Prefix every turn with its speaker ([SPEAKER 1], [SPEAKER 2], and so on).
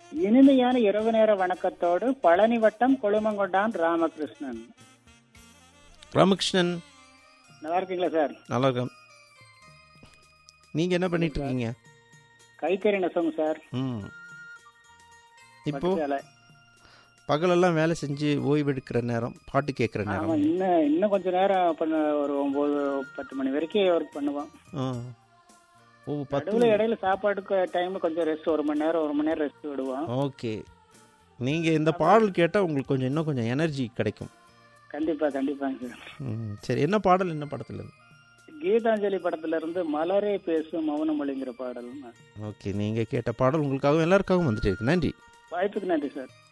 [SPEAKER 1] இனிமையான இரவு நேர வணக்கத்தோடு பழனி வட்டம் கொழுமங்கொண்டான் ராமகிருஷ்ணன்
[SPEAKER 2] ராமகிருஷ்ணன்
[SPEAKER 1] நல்லா இருக்கீங்களா சார்
[SPEAKER 2] நல்லா இருக்கேன் நீங்கள் என்ன பண்ணிட்டு இருக்கீங்க
[SPEAKER 1] கைத்தறி நெசவுங்க சார்
[SPEAKER 2] ம் இப்போ
[SPEAKER 1] பட்டு சேலை.
[SPEAKER 2] பகலெல்லாம் வேலை செஞ்சு ஓய்வு எடுக்கிற நேரம் பாட்டு கேட்குற
[SPEAKER 1] ஆமா
[SPEAKER 2] நேரம்
[SPEAKER 1] இன்னும் இன்னும் கொஞ்ச நேரம் பண்ண ஒரு ஒன்பது பத்து மணி வரைக்கும் ஒர்க் பண்ணுவோம்
[SPEAKER 2] ஆ ஓ பத்து
[SPEAKER 1] நடுவில் இடையில சாப்பாடுக்கு டைம்ல கொஞ்சம் ரெஸ்ட் ஒரு மணி நேரம் ஒரு மணி நேரம் ரெஸ்ட் விடுவோம்
[SPEAKER 2] ஓகே நீங்கள் இந்த பாடல் கேட்டால் உங்களுக்கு கொஞ்சம் இன்னும் கொஞ்சம் எனர்ஜி கிடைக்கும்
[SPEAKER 1] கண்டிப்பா கண்டிப்பாங்க சார்
[SPEAKER 2] ம் சரி என்ன பாடல் என்ன படத்துல இருந்து
[SPEAKER 1] கீதாஞ்சலி படத்துல இருந்து மலரே பேசும் மௌனமொழிங்கிற பாடல்
[SPEAKER 2] ஓகே நீங்கள் கேட்ட பாடல் உங்களுக்காகவும் எல்லாருக்காகவும் வந்துட்டு இருக்கு நன்றி
[SPEAKER 1] வாய்ப்புக்கு நன்றி சார்